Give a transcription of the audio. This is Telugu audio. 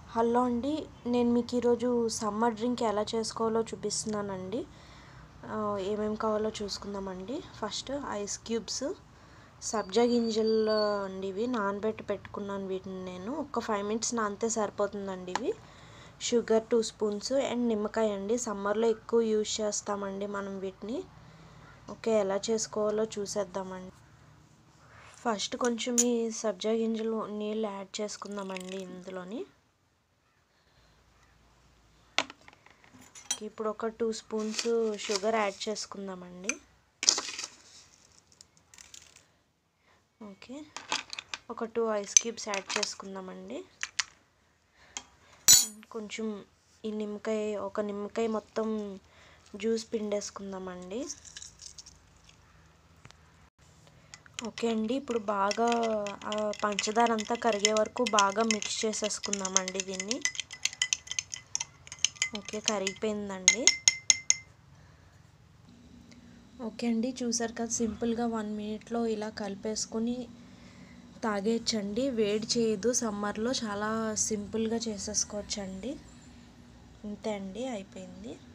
హలో అండి నేను మీకు ఈరోజు సమ్మర్ డ్రింక్ ఎలా చేసుకోవాలో చూపిస్తున్నానండి ఏమేమి కావాలో చూసుకుందామండి ఫస్ట్ ఐస్ క్యూబ్స్ సబ్జా గింజలు అండి ఇవి నానబెట్టి పెట్టుకున్నాను వీటిని నేను ఒక ఫైవ్ మినిట్స్ నానితే సరిపోతుందండి ఇవి షుగర్ టూ స్పూన్స్ అండ్ నిమ్మకాయ అండి సమ్మర్లో ఎక్కువ యూజ్ చేస్తామండి మనం వీటిని ఓకే ఎలా చేసుకోవాలో చూసేద్దామండి ఫస్ట్ కొంచెం ఈ సబ్జా గింజలు నీళ్ళు యాడ్ చేసుకుందామండి ఇందులోని ఇప్పుడు ఒక టూ స్పూన్స్ షుగర్ యాడ్ చేసుకుందామండి ఓకే ఒక టూ ఐస్ క్యూబ్స్ యాడ్ చేసుకుందామండి కొంచెం ఈ నిమ్మకాయ ఒక నిమ్మకాయ మొత్తం జ్యూస్ పిండేసుకుందామండి ఓకే అండి ఇప్పుడు బాగా పంచదార అంతా కరిగే వరకు బాగా మిక్స్ చేసేసుకుందామండి దీన్ని ఓకే కరిగిపోయిందండి ఓకే అండి చూసారు కదా సింపుల్గా వన్ మినిట్లో ఇలా కలిపేసుకొని తాగేయచ్చండి వేడి చేయదు సమ్మర్లో చాలా సింపుల్గా చేసేసుకోవచ్చండి అంతే అండి అయిపోయింది